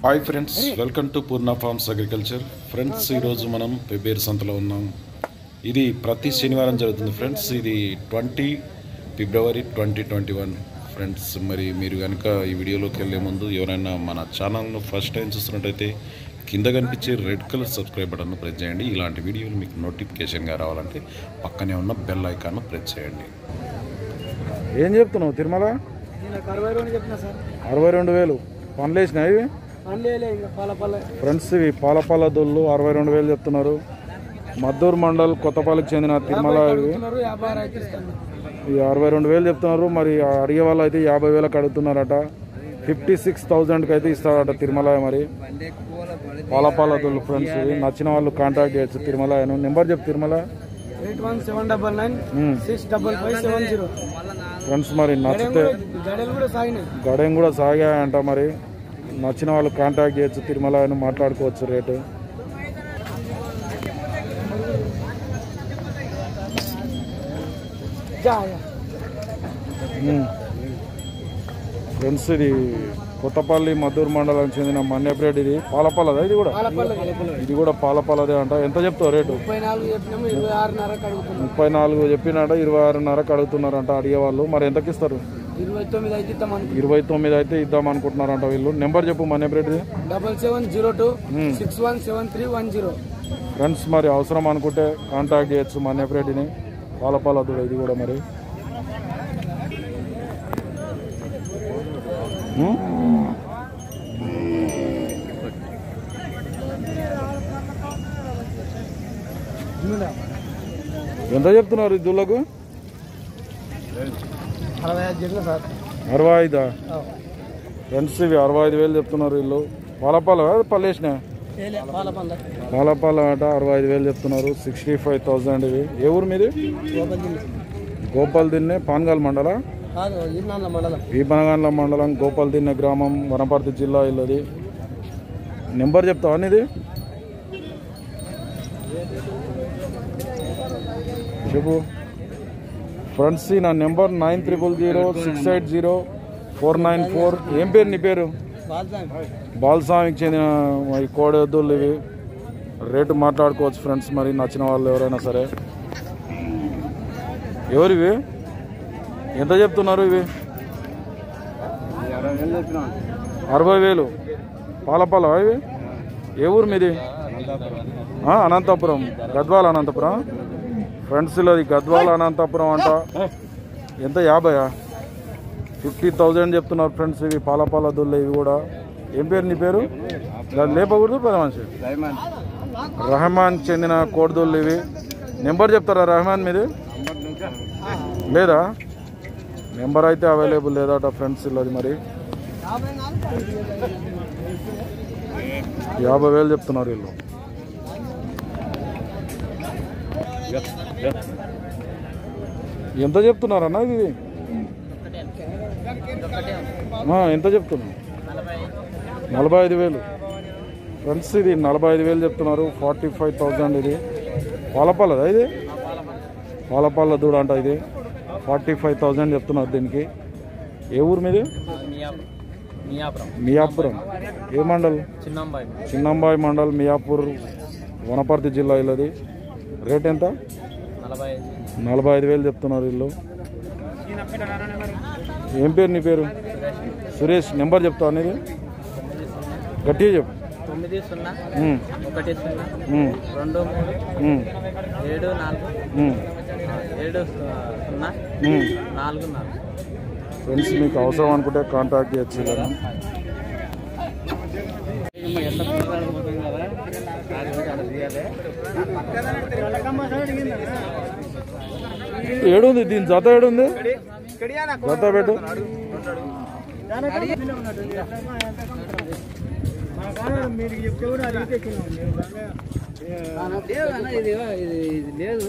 Hi friends welcome to Purna farms agriculture friends ఈరోజు మనం పెబ్బేరు సంతలో ఉన్నాం ఇది ప్రతి శనివారం జరుగుతుంది ఫ్రెండ్స్ ఇది twenty February twenty twenty one friends మరి మీరు కనుక ఈ వీడియోలోకి వెళ్ళే ముందు ఎవరైనా మన ఛానల్ను ఫస్ట్ టైం చూస్తున్నట్టయితే కింద కనిపించే రెడ్ కలర్ సబ్స్క్రైబ్ బటన్ను ప్రెస్ చేయండి ఇలాంటి వీడియోలు మీకు నోటిఫికేషన్గా రావాలంటే పక్కనే ఉన్న బెల్ ఐకాన్ను ప్రెస్ చేయండి ఏం చెప్తున్నావు తిరుమల నేను అరవై రెండు చెప్పిన సార్ అరవై రెండు వేలు పనులు వేసినా ఇవి పనిలేలే ఇంకా పాల పాల ఫ్రెండ్స్ ఇవి పాలపాల దొల్లు అరవై రెండు వేలు చెప్తున్నారు మద్దూరు మండల్ కొత్తపల్లికి చెందిన తిరుమల ఇవి అడుగుతున్నారు యాభై ఆరు అయితే ఇస్తాను ఈ అరవై రెండు వేలు చెప్తున్నారు మరి ఆ అడిగే వాళ్ళు అయితే యాభై వేలకు అడుగుతున్నారట ఫిఫ్టీ సిక్స్ థౌజండ్కి అయితే ఇస్తారట తిరుమల మరి పాలపాల దొల్లు ఫ్రెండ్స్ ఇవి నచ్చిన వాళ్ళు కాంటాక్ట్ చేయొచ్చు తిరుమల నెంబర్ చెప్పు Tirumala eight one seven double nine um. Six double five seven zero friends మరి నచ్చితే గడలు కూడా సాగినాయి గడేం కూడా సాగాయంట మరి నచ్చిన వాళ్ళు కాంటాక్ట్ చేయొచ్చు తిరుమల అని మాట్లాడుకోవచ్చు రేటు జా యా. ఉమ్. ఫ్రెండ్స్ ఇది కొత్తపల్లి మద్దూరు మండలానికి చెందిన మన్యప్రేట్ ఇది పాలపాలదా ఇది కూడా పాల పల్ల ఇది కూడా పాలపాలదే అంట ఎంత చెప్తావు రేటు ముప్పై నాలుగు చెప్పినాము ఇరవై ఆరున్నరకు అడుగుతున్నాం ముప్పై నాలుగు చెప్పినట ఇరవై ఆరున్నరకు అడుగుతున్నారంట అడిగే వాళ్ళు మరి ఎంతకి ఇస్తారు ఇరవై తొమ్మిది అయితే ఇద్దాం అనుకుంటున్నాం ఇరవై తొమ్మిది అయితే ఇద్దాం అనుకుంటున్నారంట వీళ్ళు నెంబర్ చెప్పు మన్యప్రేట్ది double seven zero two six one seven three one zero friends మరి అవసరం అనుకుంటే కాంటాక్ట్ చేయొచ్చు మన్యప్రేటిని పాలపాలదుడు ఇది కూడా మరి ఉం? ఎంత చెప్తున్నారు ఈ దుళ్ళకు అరవై ఐదు చెప్పిన సార్ అరవై ఐదా ఫ్రెండ్స్ ఇవి అరవై ఐదు వేలు చెప్తున్నారు వీళ్ళు పాలపాల పల్లేసిన పాల పల్ల పాలపాల ఆట అరవై ఐదు వేలు చెప్తున్నారు సిక్స్టీ ఫైవ్ థౌజండ్ ఇవి ఏ ఊరు మీది గోపాల్ దిన్నే పాన్గాల్ మండల కాదు ఇన్నాళ్ళ మండలం వీపనగాండ్ల మండలం గోపాల్ దిన్నె గ్రామం వనపర్తి జిల్లా ఇల్లది నెంబర్ చెప్తావా నీది చెప్పు ఫ్రెండ్స్ ఈ నా number nine triple zero six eight zero four nine four ఏం పేరు నీ పేరు బాల్స్వామికి చెందిన ఈ కోడెద్దులు ఇవి రేటు మాట్లాడుకోవచ్చు ఫ్రెండ్స్ మరి నచ్చిన వాళ్ళు ఎవరైనా సరే ఎవరివి ఎంత చెప్తున్నారు ఇవి అరవై వేలు పాలపాల ఇవి ఏ ఊరు మీది ఆ, అనంతపురం గద్వాల అనంతపురం ఫ్రెండ్స్ ఇది గద్వాల అనంతపురం అంట ఎంత యాభయా ఫిఫ్టీ థౌజండ్ చెప్తున్నారు ఫ్రెండ్స్ ఇవి పాలపాల దుల్ల ఇవి కూడా ఏం పేరు నీ పేరు దాన్ని లేపకూడదు పెద్ద మనిషి రహమాన్ చెందిన కోడిదొల్లు ఇవి నెంబర్ చెప్తారా రహమాన్ మీది లేదా నెంబర్ అయితే అవైలబుల్ లేదట ఫ్రెండ్స్ ఇల్లది మరి యాభై వేలు చెప్తున్నారు వీళ్ళు ఎంత చెప్తున్నారన్నా ఇది ఆ, ఎంత చెప్తున్నారు నలభై ఐదు వేలు ఫ్రెండ్స్ ఇది నలభై ఐదు వేలు చెప్తున్నారు ఫార్టీ ఫైవ్ థౌజండ్ ఇది పాలపాలదా ఇది పాలపాల దూడ అంట ఇది ఫార్టీ ఫైవ్ థౌజండ్ చెప్తున్నారు దీనికి ఏ ఊరు మీది మియాపురం మియాపురం ఏ మండల్ చిన్నంబాయి చిన్నంబాయి మండల్ మియాపూర్ వనపర్తి జిల్లా ఇల్లది రేట్ ఎంత నలభై నలభై ఐదు వేలు చెప్తున్నారు వీళ్ళు ఏం పేరు నీ పేరు సురేష్ నెంబర్ చెప్తావు అనేది గట్టిగా చెప్పు తొమ్మిది సున్నా ఉమ్, ఒకటి సున్నా ఉమ్, రెండు మూడు ఉమ్, ఏడు నాలుగు ఉమ్, ఏడు సున్నా ఉమ్. నాలుగు నాలుగు ఫ్రెండ్స్ మీకు అవసరం అనుకుంటే కాంటాక్ట్ చేయొచ్చు ఇలా ఏడుంది దీని జత ఏడుంది జత పెట్టు మీరు చెప్తే కూడా అడిగితే ఇది ఇది లేదు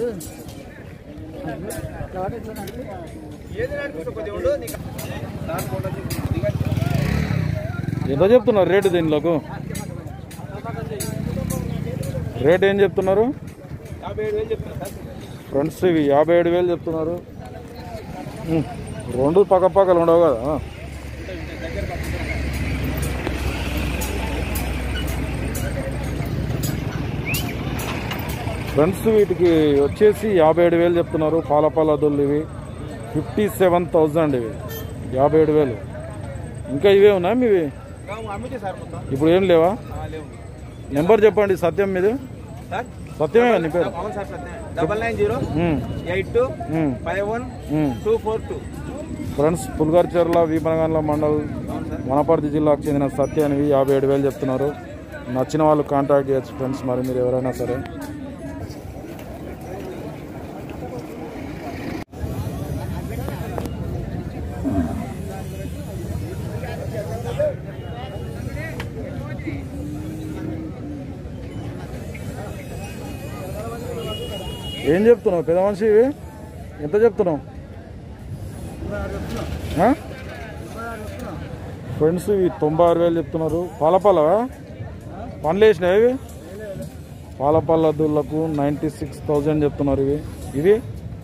ఎంత చెప్తున్నారు రేటు దీనిలోకు రేట్ ఏం చెప్తున్నారు ఫ్రెండ్స్ ఇవి యాభై ఏడు వేలు చెప్తున్నారు ఉమ్, రెండు పక్క పక్కలు ఉండవు కదా ఫ్రెండ్స్ వీటికి వచ్చేసి యాభై ఏడు వేలు చెప్తున్నారు పాలపాల దొల్లు ఇవి ఫిఫ్టీ సెవెన్ థౌజండ్ ఇవి యాభై ఏడు వేలు ఇంకా ఇవే ఉన్నాయి మీవి ఇప్పుడు ఏం లేవా నెంబర్ చెప్పండి సత్యం మీది సత్యమే కదా నీ పేరు double nine zero um, eight two um, five one um. Two four two friends Pulgarcherla Veepangandla mandal Wanaparthy జిల్లాకు చెందిన సత్యానివి యాభై ఏడు వేలు చెప్తున్నారు నచ్చిన వాళ్ళు కాంటాక్ట్ చేయొచ్చు ఫ్రెండ్స్ మరి మీరు ఎవరైనా సరే ఏం చెప్తున్నావు పెద్ద మనిషి ఇవి ఎంత చెప్తున్నావు ఆ? ఫ్రెండ్స్ ఇవి తొంభై ఆరు వేలు చెప్తున్నారు పాలపాలవా పనులు వేసినాయి ఇవి పాలపల్ల దుళ్ళకు నైంటీ సిక్స్ థౌజండ్ చెప్తున్నారు ఇవి ఇవి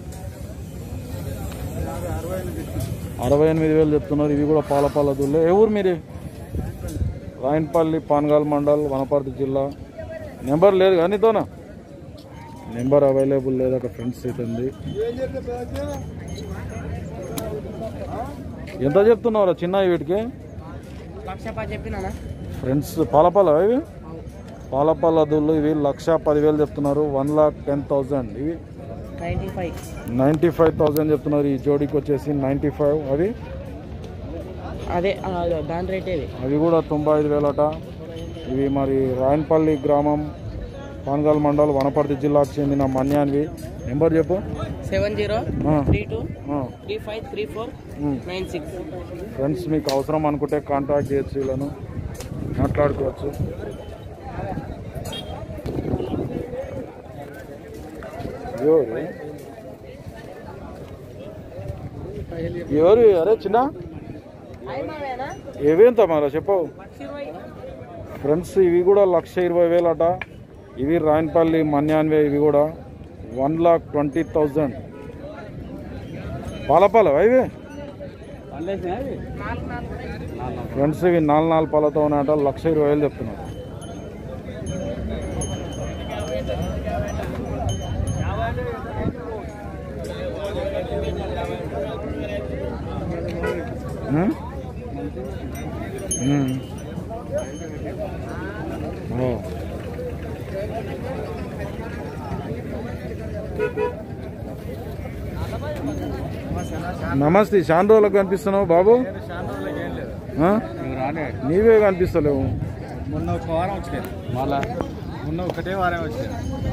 అరవై ఎనిమిది వేలు చెప్తున్నారు ఇవి కూడా పాలపల్ల దుళ్ళే ఏ ఊరు మీది రాయన్పల్లి పాన్గాల్ మండల్ వనపర్తి జిల్లా నెంబర్ లేదు కానీ తోనా నెంబర్ అవైలబుల్ లేదు అక్కడ ఫ్రెండ్స్ అయితే ఉంది ఎంత చెప్తున్నారా చిన్న వీటికి లక్ష పది చెప్పినా ఫ్రెండ్స్ పాలపాల ఇవి పాలపాల దూళ్ళు ఇవి లక్ష పదివేలు చెప్తున్నారు వన్ లాక్ టెన్ థౌజండ్ ఇవి ninety five ninety five thousand చెప్తున్నారు ఈ జోడీకి వచ్చేసి నైంటీ ఫైవ్ అవి అదే దాని రేట్ ఇది అవి కూడా తొంభై ఐదు వేలట ఇవి మరి రాయన్పల్లి గ్రామం పాన్గాల్ మండల్ వనపర్తి జిల్లాకు చెందిన మన్యాన్వి నెంబర్ చెప్పు seven zero ah, three two ah, three five three four um. Nine six friends మీకు అవసరం అనుకుంటే కాంటాక్ట్ చేయొచ్చు వీళ్ళను మాట్లాడుకోవచ్చు ఎవరు ఎవరు అరే చిన్న ఏవేంత మరి చెప్పవు ఫ్రెండ్స్ ఇవి కూడా లక్ష ఇరవై వేలు అట ఇవి రాయన్పల్లి మన్యాన్వే ఇవి కూడా వన్ లాక్ ట్వంటీ థౌజండ్ పాలపాల ఇవి ఫ్రెండ్స్ ఇవి నాలుగు నాలుగు పాలతో ఉన్నాయట లక్ష ఇరవై వేలు చెప్తున్నారు ఉమ్? ఉమ్. ఓ. నమస్తే చాలా రోజులకు కనిపిస్తున్నావు బాబు ఆ? నీవే కనిపిస్తలేవు మొన్న ఒక వారం వచ్చింది మళ్ళా మొన్న ఒకటే వారం వచ్చింది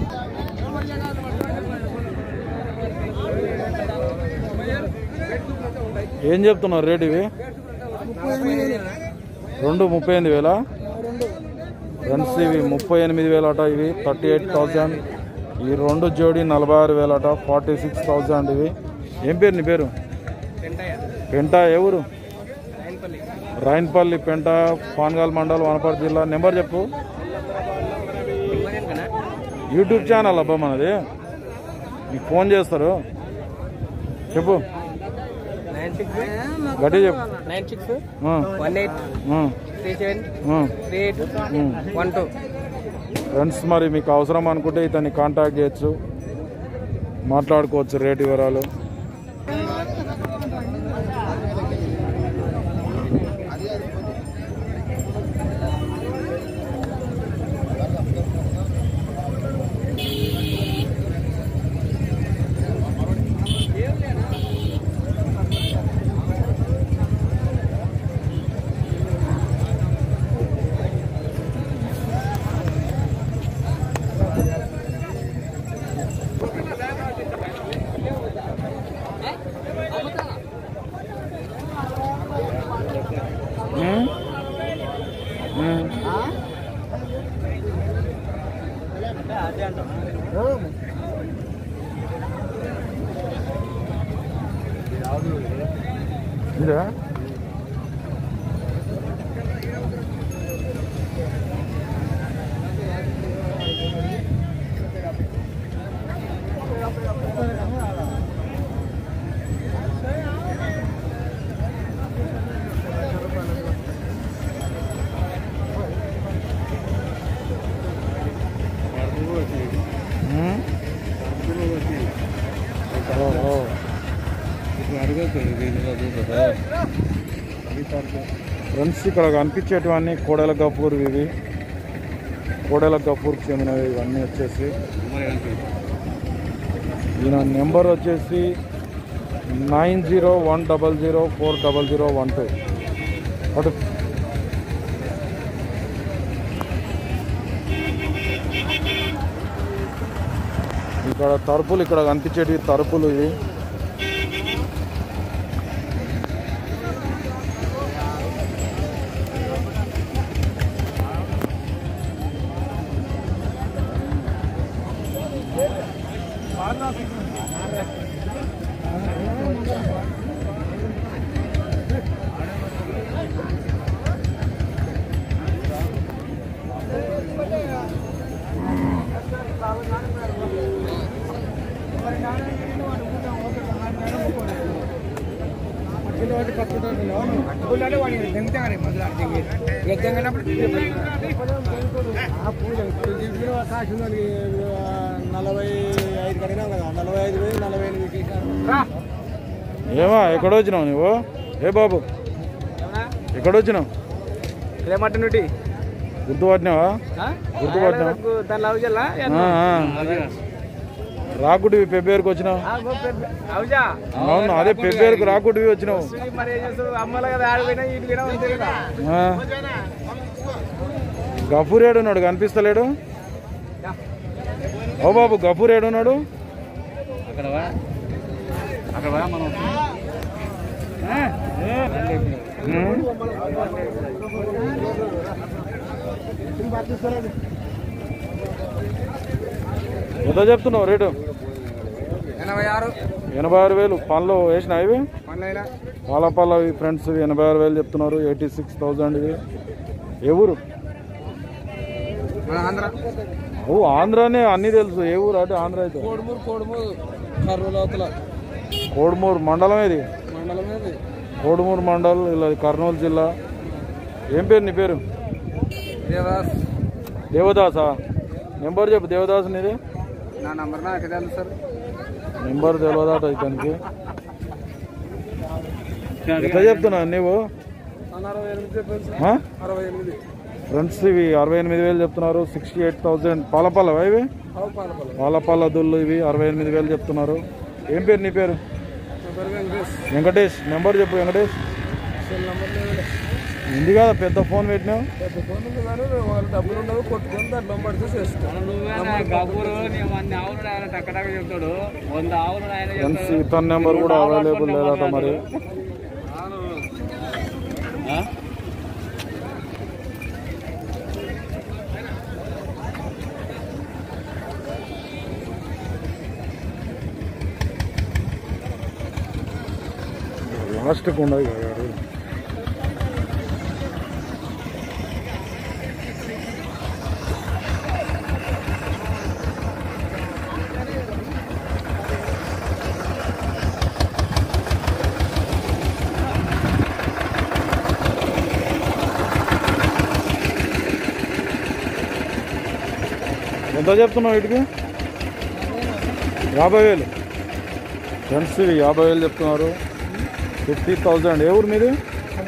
ఏం చెప్తున్నారు రేట్ ఇవి రెండు ముప్పై ఎనిమిది వేల ఫ్రెండ్స్ ఇవి ముప్పై ఎనిమిది వేలు అట ఇవి థర్టీ ఎయిట్ థౌజండ్ ఈ రెండు జోడి నలభై ఆరు వేలు అట ఫార్టీ సిక్స్ థౌజండ్ ఇవి ఏం పేరు నీ పేరు పెంట ఏ ఊరు రాయన్పల్లి పెంట పాన్గాల్ మండల్ వనపర్తి జిల్లా నెంబర్ చెప్పు యూట్యూబ్ ఛానల్ అబ్బా మనది మీకు ఫోన్ చేస్తారు చెప్పు నైన్ సిక్స్ గట్టి చెప్పు nine six ah, one eight ah, three seven ah. Three eight one two friends మరి మీకు అవసరం అనుకుంటే ఇతన్ని కాంటాక్ట్ చేయొచ్చు మాట్లాడుకోవచ్చు రేట్ వివరాలు ఉమ్? ఉమ్. ఇదా ఉమ్? ఫ్రెండ్స్ ఇక్కడ కనిపించేటివన్నీ కోడెల గఫూర్ ఇవి కోడెల గఫూర్కి చెందినవి ఇవన్నీ వచ్చేసి ఈయన నెంబర్ వచ్చేసి nine zero one double zero four double zero one two అటు ఇక్కడ తలుపులు ఇక్కడ కనిపించేటివి తలుపులు ఇవి నలభై ఐదు కడిగినాం కదా నలభై ఐదు వేలు నలభై ఎనిమిది ఏమా ఎక్కడ వచ్చినావు నువ్వు ఏ బాబు ఎక్కడ వచ్చినావు రేమట్టి గుర్తుపట్టినావా గుర్తుపట్టినా దాని లవ్ చెల్లా రాకుడివి పెబ్బేరుకు వచ్చినావు అవుజా అవును అదే పెబ్బేరుకు రాకుడివి వచ్చినావు మరి ఏం చేస్తావు అమ్మలో కదా ఆడిపోయినా ఇటు పోయినా అంతే కదా ఆ. గఫూర్ ఏడున్నాడు కనిపిస్తలేడు ఓ బాబు గఫూర్ ఏడున్నాడు అక్కడ అక్కడ మనం ఉమ్. ఎంత చెప్తున్నావు రేటు ఎనభై ఆరు ఎనభై ఆరు వేలు పనులు వేసినా ఇవి పనులైనా పాల పాల ఫ్రెండ్స్ ఎనభై ఆరు వేలు చెప్తున్నారు ఎయిటీ సిక్స్ థౌజండ్ ఇవి ఏ ఊరు మన ఆంధ్ర ఓ ఆంధ్రానే అన్నీ తెలుసు ఏ ఊరు అంటే ఆంధ్ర అయితే కోడుమూరు కోడుమూరు కర్నూలు అవతల కోడుమూరు మండలం ఇది మండలం ఏది కోడుమూరు మండల్ ఇలా కర్నూలు జిల్లా ఏం పేరు నీ పేరు దేవదాస్ దేవదాసా నెంబర్ చెప్పు దేవదాస్ నీది నా నంబర్ నాకు తెలుసు సార్ నెంబర్ తెలియదాట ఇతనికి ఎంత చెప్తున్నావు నువ్వు అరవై ఎనిమిది చెప్పాను సార్ ఆ? అరవై ఎనిమిది ఫ్రెండ్స్ ఇవి అరవై ఎనిమిది వేలు చెప్తున్నారు సిక్స్టీ ఎయిట్ థౌజండ్ పాలపాలవా ఇవి అవు పాలపల్లి పాలపాల దుళ్ళు ఇవి అరవై ఎనిమిది వేలు చెప్తున్నారు ఏం పేరు నీ పేరు నెంబర్ వెంకటేష్ వెంకటేష్ నెంబర్ చెప్పు వెంకటేష్ సెల్ నెంబర్ లేదు ఉంది కదా పెద్ద ఫోన్ పెట్టినావు పెద్ద ఫోన్ ఉంది కానీ వాళ్ళు డబ్బులు ఉండవు కొట్టుకొని దాంట్లో పడితే చేస్తాను చెప్తాడు వంద ఆవులు ఆయన ఫ్రెండ్స్ ఇతని నెంబర్ కూడా అవైలబుల్ లేదట మరి లాస్ట్కి ఉండదు కదా గారు. ఎంత చెప్తున్నావు వీటికి యాభై వేలు ఫ్రెండ్స్ ఇవి యాభై వేలు చెప్తున్నారు ఫిఫ్టీ థౌజండ్ ఏ ఊరు మీది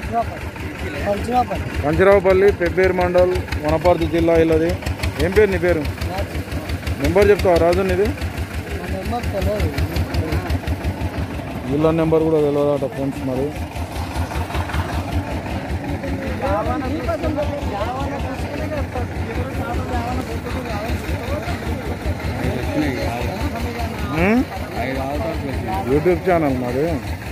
కంచిరావుపల్లి పెబ్బేరు మండల్ వనపర్తి జిల్లా ఇల్లది ఏం పేరు నీ పేరు నెంబర్ చెప్తావా రాజు నీది వీళ్ళ నెంబర్ కూడా తెలియదట ఫ్రెండ్స్ మరి ఉమ్? యూట్యూబ్ ఛానల్ మాది